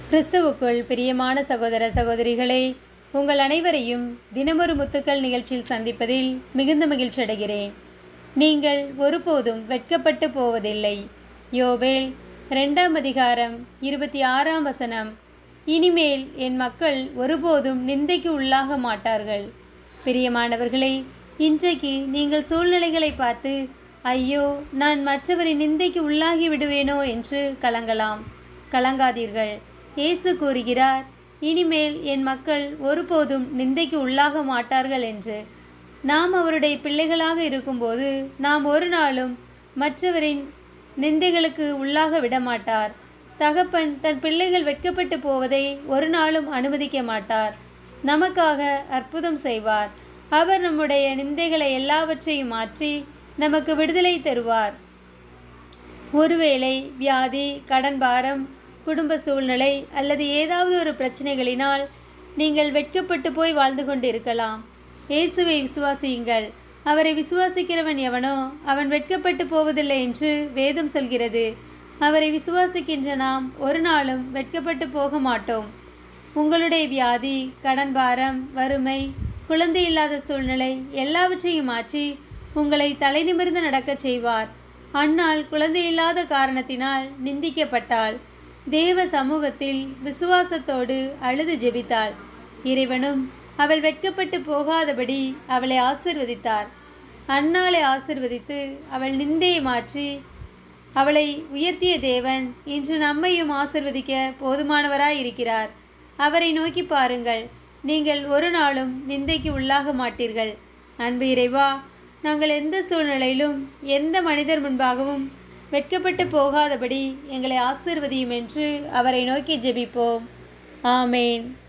கிறிஸ்துவுக்குள் பிரியமான சகோதர சகோதரிகளே உங்கள் அனைவரையும் தினமொரு முத்துக்கள் நிகழ்ச்சியில் சந்திப்பதில் மிகுந்த மகிழ்ச்சி அடைகிறேன் நீங்கள் ஒருபோதும் வெட்கப்பட்டு போவதில்லை யோவேல் ரெண்டாம் அதிகாரம் இருபத்தி ஆறாம் வசனம் இனிமேல் என் மக்கள் ஒருபோதும் நிந்தைக்கு உள்ளாக மாட்டார்கள் பிரியமானவர்களே இன்றைக்கு நீங்கள் சூழ்நிலைகளை பார்த்து ஐயோ நான் மற்றவரின் நிந்தைக்கு உள்ளாகி விடுவேனோ என்று கலங்கலாம் கலங்காதீர்கள் இயேசு கூறுகிறார் இனிமேல் என் மக்கள் ஒருபோதும் நிந்தைக்கு உள்ளாக மாட்டார்கள் என்று நாம் அவருடைய பிள்ளைகளாக இருக்கும்போது நாம் ஒரு நாளும் மற்றவரின் நிந்தைகளுக்கு உள்ளாக விடமாட்டார் தகப்பன் தன் பிள்ளைகள் வெட்கப்பட்டு போவதை ஒரு நாளும் அனுமதிக்க மாட்டார் நமக்காக அற்புதம் செய்வார் அவர் நம்முடைய நிந்தைகளை எல்லாவற்றையும் மாற்றி நமக்கு விடுதலை தருவார் ஒருவேளை வியாதி கடன் பாரம் குடும்ப சூழ்நிலை அல்லது ஏதாவது ஒரு பிரச்சனைகளினால் நீங்கள் வெட்கப்பட்டு போய் வாழ்ந்து கொண்டிருக்கலாம் இயேசுவை விசுவாசியுங்கள் அவரை விசுவாசிக்கிறவன் எவனோ அவன் வெட்கப்பட்டு போவதில்லை என்று வேதம் சொல்கிறது அவரை விசுவாசிக்கின்ற நாம் ஒரு நாளும் வெட்கப்பட்டு போக மாட்டோம் உங்களுடைய வியாதி கடன் பாரம் வறுமை குழந்தை இல்லாத சூழ்நிலை எல்லாவற்றையும் மாற்றி உங்களை தலை நிமிர்ந்து நடக்கச் செய்வார் அன்னாள் குழந்தை இல்லாத காரணத்தினால் நிந்திக்கப்பட்டாள் தேவ சமூகத்தில் விசுவாசத்தோடு அழுது ஜெபித்தாள் இறைவனும் அவள் வெட்கப்பட்டு போகாதபடி அவளை ஆசிர்வதித்தார் அன்னாளை ஆசிர்வதித்து அவள் நிந்தையை மாற்றி அவளை உயர்த்திய தேவன் இன்று நம்மையும் ஆசிர்வதிக்க போதுமானவராய் இருக்கிறார் அவரை நோக்கி பாருங்கள் நீங்கள் ஒரு நாளும் நிந்தைக்கு உள்ளாக மாட்டீர்கள் அன்பு இறைவா நாங்கள் எந்த சூழ்நிலையிலும் எந்த மனிதர் முன்பாகவும் வெட்கப்பட்டு போகாதபடி எங்களை ஆசிர்வதியும் என்று அவரை நோக்கி ஜெபிப்போம் ஆமேன்